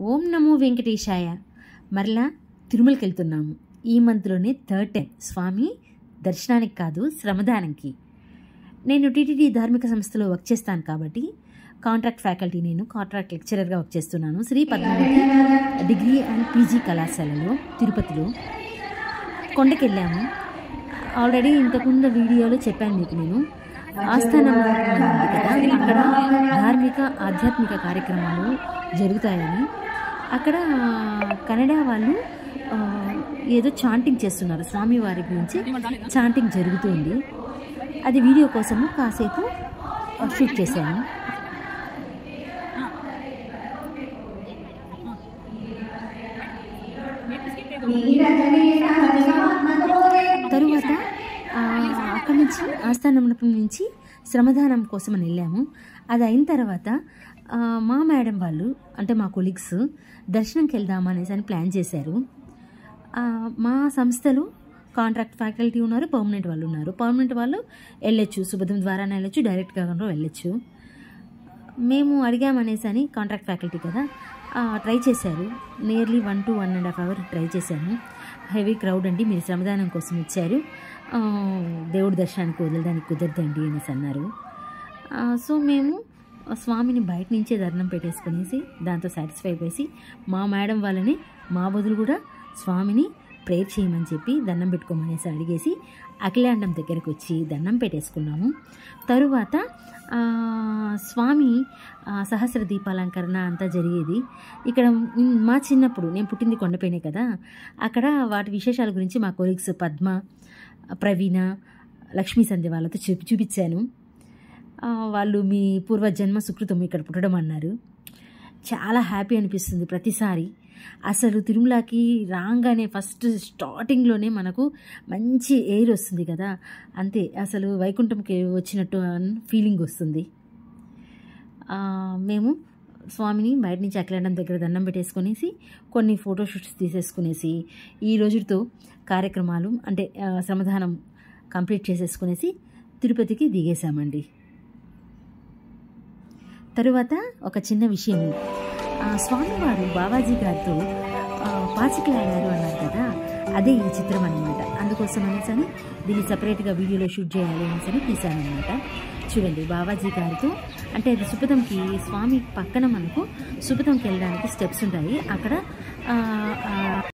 ఓం నమో వెంకటేశాయ మరలా తిరుమలకి వెళ్తున్నాము ఈ మంత్లోనే థర్డ్ టైం స్వామి దర్శనానికి కాదు శ్రమదానంకి నేను టీటీడీ ధార్మిక సంస్థలో వర్క్ చేస్తాను కాబట్టి కాంట్రాక్ట్ ఫ్యాకల్టీ నేను కాంట్రాక్ట్ లెక్చరర్గా వర్క్ చేస్తున్నాను Sri Padmavathi degree and PG కళాశాలలో తిరుపతిలో కొండకి వెళ్ళాము ఆల్రెడీ ఇంతకుముందు వీడియోలో చెప్పాను మీకు నేను ఆస్థానం ఉంది కదా అక్కడ ధార్మిక ఆధ్యాత్మిక కార్యక్రమాలు జరుగుతాయని అక్కడ కన్నడ వాళ్ళు ఆ, ఏదో చాంటింగ్ చేస్తున్నారు స్వామివారి గురించి చాంటింగ్ జరుగుతుంది అది వీడియో కోసము కాసేపు షూట్ చేశాను తరువాత ఆ, అక్కడి నుంచి ఆస్థానం నుంచి శ్రమదానం కోసం అని వెళ్ళాము అది అయిన తర్వాత ఆ, మా మేడం వాళ్ళు అంటే మా కొలీగ్స్ దర్శనంకి వెళ్దాం అనేసి అని ప్లాన్ చేశారు ఆ, మా సంస్థలో కాంట్రాక్ట్ ఫ్యాకల్టీ ఉన్నారు పర్మనెంట్ వాళ్ళు ఉన్నారు పర్మనెంట్ వాళ్ళు వెళ్ళొచ్చు సుభద్రం ద్వారానే వెళ్ళొచ్చు డైరెక్ట్గా కూడా వెళ్ళొచ్చు మేము అడిగామనేసి అని కాంట్రాక్ట్ ఫ్యాకల్టీ కదా ఆ, ట్రై చేశారు nearly one two one and half hour try చేశాను హెవీ క్రౌడ్ అండి మీరు శ్రమదానం కోసం ఇచ్చారు ఆ, దేవుడి దర్శనానికి వదలడానికి కుదరదండి అనేసి అన్నారు ఆ, సో మేము స్వామిని బయట నుంచే దండం పెట్టేసుకునేసి దాంతో సాటిస్ఫై అయిపోయి మా మేడం వాళ్ళని మా బదులు కూడా స్వామిని ప్రేయర్ చేయమని చెప్పి దండం పెట్టుకోమనేసి అడిగేసి అఖిలాండం దగ్గరకు వచ్చి దండం పెట్టేసుకున్నాము తరువాత ఆ, స్వామి ఆ, సహస్ర దీపాలంకరణ అంతా జరిగేది ఇక్కడ ఉమ్, మా చిన్నప్పుడు నేను పుట్టింది కొండపైనే కదా అక్కడ వాటి విశేషాల గురించి మా కొలీగ్స్ పద్మ ప్రవీణ లక్ష్మీ సంధ్య వాళ్ళతో చూపి చూపించాను ఆ, వాళ్ళు మీ పూర్వజన్మ సుకృతం ఇక్కడ పుట్టడం అన్నారు చాలా హ్యాపీ అనిపిస్తుంది ప్రతిసారి అసలు తిరుమలకి రాగానే ఫస్ట్ స్టార్టింగ్లోనే మనకు మంచి ఎయిర్ వస్తుంది కదా అంతే అసలు వైకుంఠంకి వచ్చినట్టు ఫీలింగ్ వస్తుంది ఆ, మేము స్వామిని బయట నుంచి అఖిలాండం దగ్గర దండం పెట్టేసుకునేసి కొన్ని ఫోటోషూట్స్ తీసేసుకునేసి ఈ రోజుతో కార్యక్రమాలు అంటే ఆ, శ్రమదానం కంప్లీట్ చేసేసుకునేసి తిరుపతికి దిగేశామండి తరువాత ఒక చిన్న విషయం ఆ, స్వామివారు బాబాజీ గారితో ఆ, పాచికలాడారు అన్నారు కదా అదే ఈ చిత్రం అనమాట అందుకోసం అనేసి అని దీన్ని సపరేట్గా వీడియోలో షూట్ చేయాలి అనేసి అని తీశానమాట చూడండి బాబాజీ గారితో అంటే అది సుపథంకి స్వామి పక్కన మనకు సుపథంకి వెళ్ళడానికి స్టెప్స్ ఉంటాయి అక్కడ ఆ, ఆ,